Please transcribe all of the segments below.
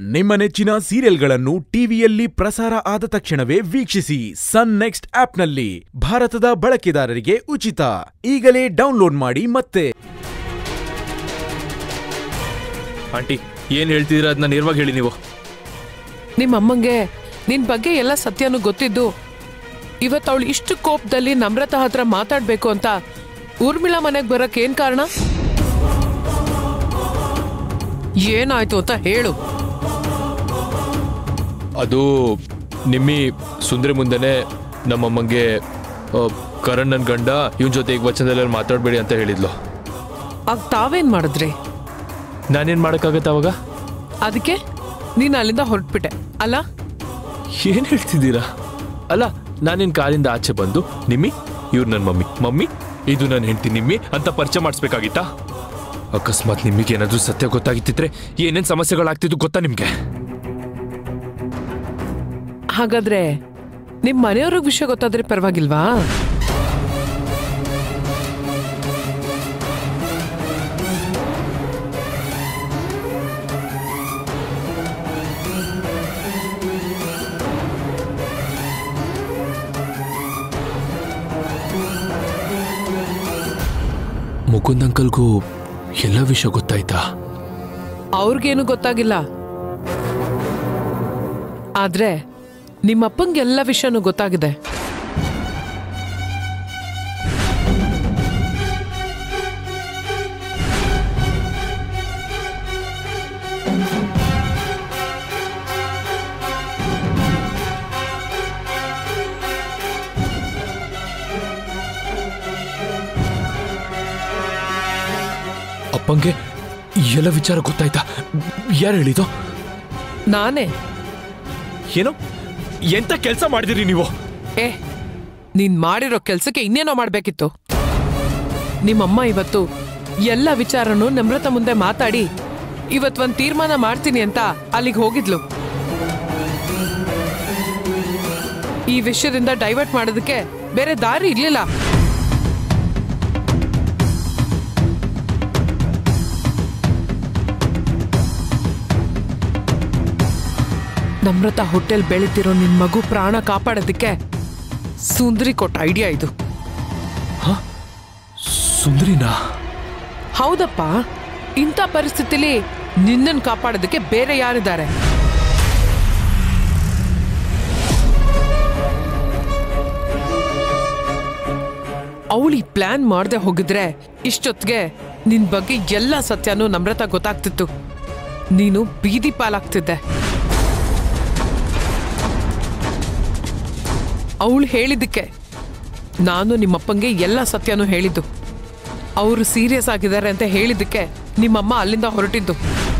ನಿಮ್ಮ ನೆಚ್ಚಿನ ಸೀರಿಯಲ್ಗಳನ್ನು ಟಿವಿಯಲ್ಲಿ ಪ್ರಸಾರ ಆದ ತಕ್ಷಣವೇ ವೀಕ್ಷಿಸಿ ಸನ್ ನೆಕ್ಸ್ಟ್ ಆಪ್ನಲ್ಲಿ ಭಾರತದ ಬಳಕೆದಾರರಿಗೆ ಉಚಿತ ಈಗಲೇ ಡೌನ್ಲೋಡ್ ಮಾಡಿ ಮತ್ತೆ ಆಂಟಿ ಏನ್ ಹೇಳ್ತಿದ್ದೀರಾ ಅದನ್ನ ನೇರವಾಗಿ ಹೇಳಿ ನೀವು ನಿಮ್ಮ ಅಮ್ಮಂಗೆ ನಿನ್ ಬಗ್ಗೆ ಎಲ್ಲ ಸತ್ಯನೂ ಗೊತ್ತಿದ್ದು ಇವತ್ತು ಅವಳು ಇಷ್ಟು ಕೋಪದಲ್ಲಿ ನಮ್ರತಾ ಹತ್ರ ಮಾತಾಡ್ಬೇಕು ಅಂತ ಊರ್ಮಿಳಾ ಮನೆಗ್ ಬರಕ್ ಏನ್ ಕಾರಣ ಏನಾಯ್ತು ಅಂತ ಹೇಳು ಅದು ನಿಮ್ಮಿ ಸುಂದರಿ ಮುಂದೆನೆ ನಮ್ಮಮ್ಮಂಗೆ ಆ, ಕರಣ್ ನನ್ ಗಂಡ ಇವನ್ ಜೊತೆ ಈಗ ವಚನದಲ್ಲಿ ಮಾತಾಡ್ಬೇಡಿ ಅಂತ ಹೇಳಿದ್ಲು ಆಗ ತಾವೇನ್ ಮಾಡಿದ್ರಿ ನಾನೇನ್ ಮಾಡಕ್ಕಾಗತ್ತೆ ಅವಾಗ ಅದಕ್ಕೆ ನೀನ್ ಅಲ್ಲಿಂದ ಹೊರಟ್ಬಿಟ್ಟೆ ಅಲ್ಲ ಏನ್ ಹೇಳ್ತಿದ್ದೀರಾ ಅಲ್ಲ ನಾನೇನ್ ಕಾಲಿಂದ ಆಚೆ ಬಂದು ನಿಮ್ಮಿ ಇವ್ರು ನನ್ನ ಮಮ್ಮಿ ಮಮ್ಮಿ ಇದು ನನ್ನ ಹೆಂಡತಿ ನಿಮ್ಮಿ ಅಂತ ಪರಿಚಯ ಮಾಡಿಸ್ಬೇಕಾಗಿತ್ತಾ ಅಕಸ್ಮಾತ್ ನಿಮಗೆ ಏನಾದ್ರೂ ಸತ್ಯ ಗೊತ್ತಾಗಿತ್ತಿದ್ರೆ ಏನೇನ್ ಸಮಸ್ಯೆಗಳಾಗ್ತಿದ್ದು ಗೊತ್ತಾ ನಿಮ್ಗೆ ಹಾಗಾದ್ರೆ ನಿಮ್ ಮನೆಯವ್ರಿಗೆ ವಿಷಯ ಗೊತ್ತಾದ್ರೆ ಪರವಾಗಿಲ್ವಾ ಮುಕುಂದ್ ಅಂಕಲ್ಗೂ ಎಲ್ಲ ವಿಷಯ ಗೊತ್ತಾಯ್ತಾ ಅವ್ರಿಗೇನು ಗೊತ್ತಾಗಿಲ್ಲ ಆದ್ರೆ ನಿಮ್ಮಪ್ಪಂಗೆ ಎಲ್ಲ ವಿಷಯನೂ ಗೊತ್ತಾಗಿದೆ ಅಪ್ಪಂಗೆ ಎಲ್ಲ ವಿಚಾರ ಗೊತ್ತಾಯ್ತಾ ಯಾರು ಹೇಳಿದ್ದು ನಾನೇ ಏನೋ ಎಂತ ಕೆಲಸ ಮಾಡಿದಿರಿ ನೀವು ಏ ನೀನ್ ಮಾಡಿರೋ ಕೆಲ್ಸಕ್ಕೆ ಇನ್ನೇನೋ ಮಾಡ್ಬೇಕಿತ್ತು ನಿಮ್ಮಮ್ಮ ಇವತ್ತು ಎಲ್ಲ ವಿಚಾರನೂ ನಮ್ರತ ಮುಂದೆ ಮಾತಾಡಿ ಇವತ್ ಒಂದ್ ತೀರ್ಮಾನ ಮಾಡ್ತೀನಿ ಅಂತ ಅಲ್ಲಿಗೆ ಹೋಗಿದ್ಲು ಈ ವಿಷಯದಿಂದ ಡೈವರ್ಟ್ ಮಾಡೋದಕ್ಕೆ ಬೇರೆ ದಾರಿ ಇರ್ಲಿಲ್ಲ ನಮ್ರತ ಹೋಟೆಲ್ ಬೆಳೀತಿರೋ ನಿನ್ ಮಗು ಪ್ರಾಣ ಕಾಪಾಡೋದಕ್ಕೆ ಸುಂದರಿ ಕೊಟ್ಟ ಐಡಿಯಾ ಇದು ಸುಂದರಿನಾ ಹೌದಪ್ಪ ಇಂಥ ಪರಿಸ್ಥಿತಿಲಿ ನಿನ್ನನ್ ಕಾಪಾಡೋದಕ್ಕೆ ಬೇರೆ ಯಾರಿದ್ದಾರೆ ಅವಳು ಈ ಪ್ಲಾನ್ ಮಾಡದೆ ಹೋಗಿದ್ರೆ ಇಷ್ಟೊತ್ತಿಗೆ ನಿನ್ ಬಗ್ಗೆ ಎಲ್ಲ ಸತ್ಯನೂ ನಮ್ರತ ಗೊತ್ತಾಗ್ತಿತ್ತು ನೀನು ಬೀದಿ ಪಾಲಾಗ್ತಿದ್ದೆ ಅವಳು ಹೇಳಿದ್ದಕ್ಕೆ ನಾನು ನಿಮ್ಮಪ್ಪಂಗೆ ಎಲ್ಲ ಸತ್ಯನೂ ಹೇಳಿದ್ದು ಅವರು ಸೀರಿಯಸ್ ಆಗಿದ್ದಾರೆ ಅಂತ ಹೇಳಿದ್ದಕ್ಕೆ ನಿಮ್ಮಮ್ಮ ಅಲ್ಲಿಂದ ಹೊರಟಿದ್ದು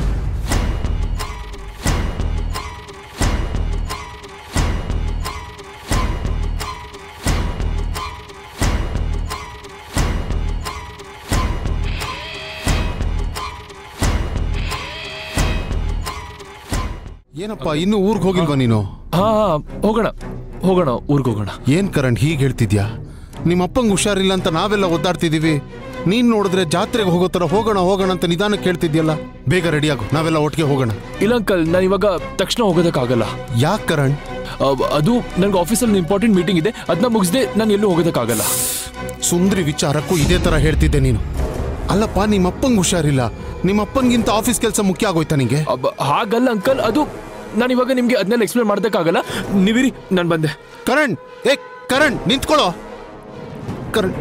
ಏನಪ್ಪ ಇನ್ನು ಊರ್ಗ್ ಹೋಗಿಲ್ವಾ ನೀನು ಹಾ ಹೋಗೋಣ ಹೋಗೋಣ ಊರ್ಗ್ ಹೋಗೋಣ ಏನ್ ಕರಣ್ ಹೀಗ್ ಹೇಳ್ತಿದ್ಯಾ ನಿಮ್ಮ ಅಪ್ಪಂಗ್ ಹುಷಾರಿಲ್ಲ ಅಂತ ನಾವೆಲ್ಲ ಒದ್ದಾಡ್ತಿದೀವಿ ನೀನ್ ನೋಡಿದ್ರೆ ಜಾತ್ರೆಗೆ ಹೋಗೋ ತರ ಹೋಗೋಣ ಹೋಗೋಣ ಅಂತ ನಿಧಾನ ಕೇಳ್ತಿದ್ಯಲ್ಲ ಬೇಗ ರೆಡಿ ಆಗು ನಾವೆಲ್ಲ ಒಟ್ಟಿಗೆ ಹೋಗೋಣ ಇಲ್ಲ ಅಂಕಲ್ ನಾನು ಇವಾಗ ತಕ್ಷಣ ಹೋಗೋದಕ್ಕಾಗಲ್ಲ ಯಾಕ್ ಕರಣ್ ಅಹ್, ಅದು ನಂಗೆ ಆಫೀಸಲ್ಲಿ ಇಂಪಾರ್ಟೆಂಟ್ ಮೀಟಿಂಗ್ ಇದೆ ಅದನ್ನ ಮುಗಿಸ್ದೆ ನಾನು ಎಲ್ಲೂ ಹೋಗೋದಕ್ಕಾಗಲ್ಲ ಸುಂದ್ರಿ ವಿಚಾರಕ್ಕೂ ಇದೇ ತರ ಹೇಳ್ತಿದ್ದೆ ನೀನು ಅಲ್ಲಪ್ಪ ನಿಮ್ಮ ಅಪ್ಪಂಗ್ ಹುಷಾರಿಲ್ಲ ನಿಮ್ಮ ಅಪ್ಪನ್ಗಿಂತ ಆಫೀಸ್ ಕೆಲಸ ಮುಖ್ಯ ಆಗೋಯ್ತಾ ನಿಂಗೆ ಅಬ್ಬ, ಹಾಗಲ್ಲ ಅಂಕಲ್ ಅದು ನಾನು ಇವಾಗ ನಿಮ್ಗೆ ಅದನ್ನೆಲ್ಲ ಎಕ್ಸ್ಪ್ಲೇನ್ ಮಾಡೋದಕ್ಕಾಗಲ್ಲ ನೀವಿರಿ ನಾನು ಬಂದೆ ಕರಣ್ ಏ ಕರಣ್ ನಿಂತ್ಕೊಳ್ಳೋ ಕರಣ್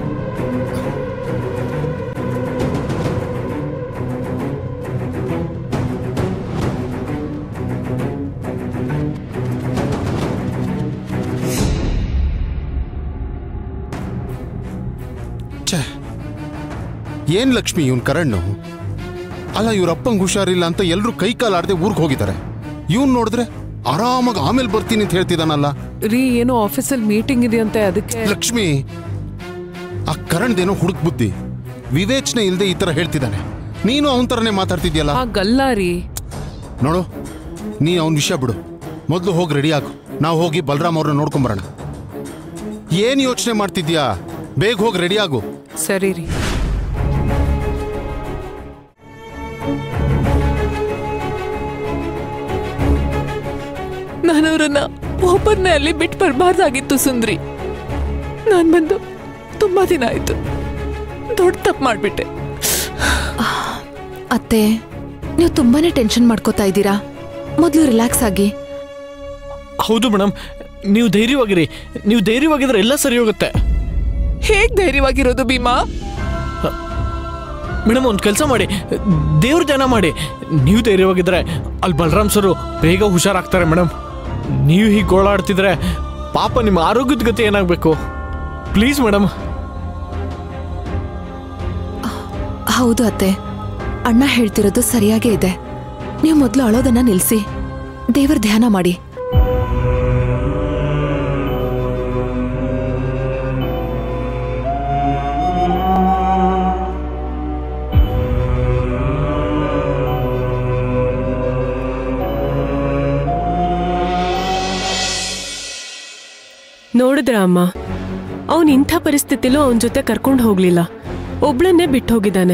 ಛೇ ಏನ್ ಲಕ್ಷ್ಮಿ ಇವನ್ ಕರಣ್ ಅಲ್ಲ ಇವ್ರ ಅಪ್ಪಂಗ್ ಹುಷಾರಿಲ್ಲ ಅಂತ ಎಲ್ರು ಕೈ ಕಾಲಾಡದೆ ಊರ್ಗ್ ಹೋಗಿದ್ದಾರೆ ಇವನ್ ನೋಡಿದ್ರೆ ಆರಾಮಾಗಿ ಆಮೇಲೆ ಬರ್ತೀನಿ ಅಂತ ಹೇಳ್ತಿದ್ದಾನಲ್ಲ ರೀ ಏನೋ ಆಫೀಸಲ್ಲಿ ಮೀಟಿಂಗ್ ಇದೆಯಂತೆ ಅದಕ್ಕೆ ಲಕ್ಷ್ಮಿ ಆ ಕರಣ್ ಹುಡುಕ್ ಬುದ್ಧಿ ವಿವೇಚನೆ ಇಲ್ಲದೆ ಈ ತರ ಹೇಳ್ತಿದ್ದಾನೆ ನೀನು ಅವನ ತರನೇ ಮಾತಾಡ್ತಿದ್ಯಲ್ಲ ಹಾಗಲ್ಲ ರೀ ನೋಡು ನೀ ಅವನ ವಿಷಯ ಬಿಡು ಮೊದಲು ಹೋಗಿ ರೆಡಿ ಆಗು ನಾವು ಹೋಗಿ ಬಲರಾಮ್ ಅವ್ರನ್ನ ನೋಡ್ಕೊಂಬರೋಣ ಏನ್ ಯೋಚನೆ ಮಾಡ್ತಿದ್ಯಾ ಬೇಗ ಹೋಗಿ ರೆಡಿ ಆಗು ಸರಿ ರೀ ನಾನು ಅವ್ರನ್ನ ಒಬ್ಬರನ್ನೇ ಅಲ್ಲಿ ಬಿಟ್ಟು ಬರಬಾರ್ದಾಗಿತ್ತು ಸುಂದ್ರಿ ನಾನು ಬಂದು ತುಂಬಾ ದಿನ ಆಯ್ತು ದೊಡ್ಡ ತಪ್ಪು ಮಾಡಿಬಿಟ್ಟೆ ಅತ್ತೆ ನೀವು ತುಂಬಾನೇ ಟೆನ್ಷನ್ ಮಾಡ್ಕೋತಾ ಇದ್ದೀರಾ ಮೊದಲು ರಿಲ್ಯಾಕ್ಸ್ ಆಗಿ ಹೌದು ಮೇಡಮ್ ನೀವು ಧೈರ್ಯವಾಗಿರಿ ನೀವು ಧೈರ್ಯವಾಗಿದ್ರೆ ಎಲ್ಲ ಸರಿ ಹೋಗುತ್ತೆ ಹೇಗ್ ಧೈರ್ಯವಾಗಿರೋದು ಭೀಮಾ ಮೇಡಮ್ ಒಂದು ಕೆಲಸ ಮಾಡಿ ದೇವ್ರ ಧ್ಯಾನ ಮಾಡಿ ನೀವು ಧೈರ್ಯವಾಗಿದ್ರೆ ಅಲ್ಲಿ ಬಲರಾಮ್ ಸರು ಬೇಗ ಹುಷಾರಾಗ್ತಾರೆ ಮೇಡಮ್ ನೀವು ಹೀಗೆ ಗೋಳಾಡ್ತಿದ್ರೆ ಪಾಪ ನಿಮ್ಮ ಆರೋಗ್ಯದ ಗತಿ ಏನಾಗಬೇಕು ಪ್ಲೀಸ್ ಮೇಡಮ್ ಹೌದು ಅತ್ತೆ ಅಣ್ಣ ಹೇಳ್ತಿರೋದು ಸರಿಯಾಗೇ ಇದೆ ನೀವು ಮೊದಲು ಅಳೋದನ್ನ ನಿಲ್ಸಿ ದೇವರ ಧ್ಯಾನ ಮಾಡಿ ನೋಡಿದ್ರ ಅಮ್ಮ ಅವನ್ ಇಂಥ ಪರಿಸ್ಥಿತಿಲೂ ಅವನ ಜೊತೆ ಕರ್ಕೊಂಡು ಹೋಗ್ಲಿಲ್ಲ ಒಬ್ಳನ್ನೇ ಬಿಟ್ಟು ಹೋಗಿದ್ದಾನೆ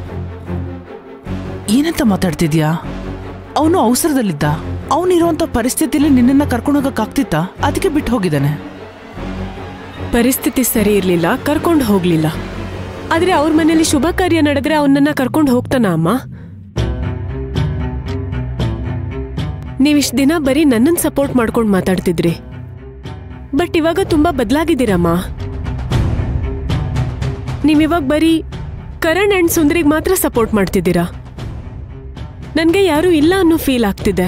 ಏನಂತ ಮಾತಾಡ್ತಿದ್ಯಾ ಅವನು ಅವಸರದಲ್ಲಿದ್ದ ಅವನಿರುವಂತ ಪರಿಸ್ಥಿತಿಲಿ ನಿನ್ನನ್ನ ಕರ್ಕೊಂಡು ಹೋಗಕ್ಕಾಗ್ತಿತ್ತಾ ಅದಕ್ಕೆ ಬಿಟ್ಟು ಹೋಗಿದ್ದಾನೆ ಪರಿಸ್ಥಿತಿ ಸರಿ ಇರ್ಲಿಲ್ಲ ಕರ್ಕೊಂಡು ಹೋಗ್ಲಿಲ್ಲ ಆದ್ರೆ ಅವ್ರ ಮನೇಲಿ ಶುಭ ಕಾರ್ಯ ನಡೆದ್ರೆ ಅವನನ್ನ ಕರ್ಕೊಂಡು ಹೋಗ್ತಾನ ಅಮ್ಮ ನೀವಿಷ್ಟ್ ದಿನ ಬರೀ ನನ್ನನ್ ಸಪೋರ್ಟ್ ಮಾಡ್ಕೊಂಡು ಮಾತಾಡ್ತಿದ್ರಿ ಬಟ್ ಇವಾಗ ತುಂಬಾ ಬದಲಾಗಿದ್ದೀರಮ್ಮ ನೀವಿವಾಗ ಬರೀ ಕರಣ್ ಅಂಡ್ ಸುಂದರಿಗೆ ಮಾತ್ರ ಸಪೋರ್ಟ್ ಮಾಡ್ತಿದ್ದೀರಾ ನನ್ಗೆ ಯಾರೂ ಇಲ್ಲ ಅನ್ನೋ ಫೀಲ್ ಆಗ್ತಿದೆ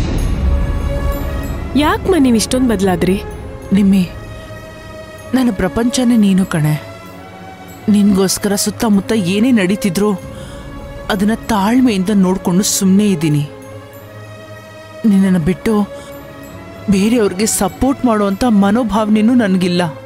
ಯಾಕಮ್ಮ ನೀವು ಇಷ್ಟೊಂದು ಬದಲಾದ್ರಿ ನಿಮ್ಮಿ ನನ್ನ ಪ್ರಪಂಚನೇ ನೀನು ಕಣೆ ನಿನ್ಗೋಸ್ಕರ ಸುತ್ತಮುತ್ತ ಏನೇ ನಡೀತಿದ್ರು ಅದನ್ನ ತಾಳ್ಮೆಯಿಂದ ನೋಡ್ಕೊಂಡು ಸುಮ್ಮನೆ ಇದ್ದೀನಿ ನಿನ್ನನ್ನು ಬಿಟ್ಟು ಬೇರೆಯವ್ರಿಗೆ ಸಪೋರ್ಟ್ ಮಾಡುವಂಥ ಮನೋಭಾವನೆನೂ ನನಗಿಲ್ಲ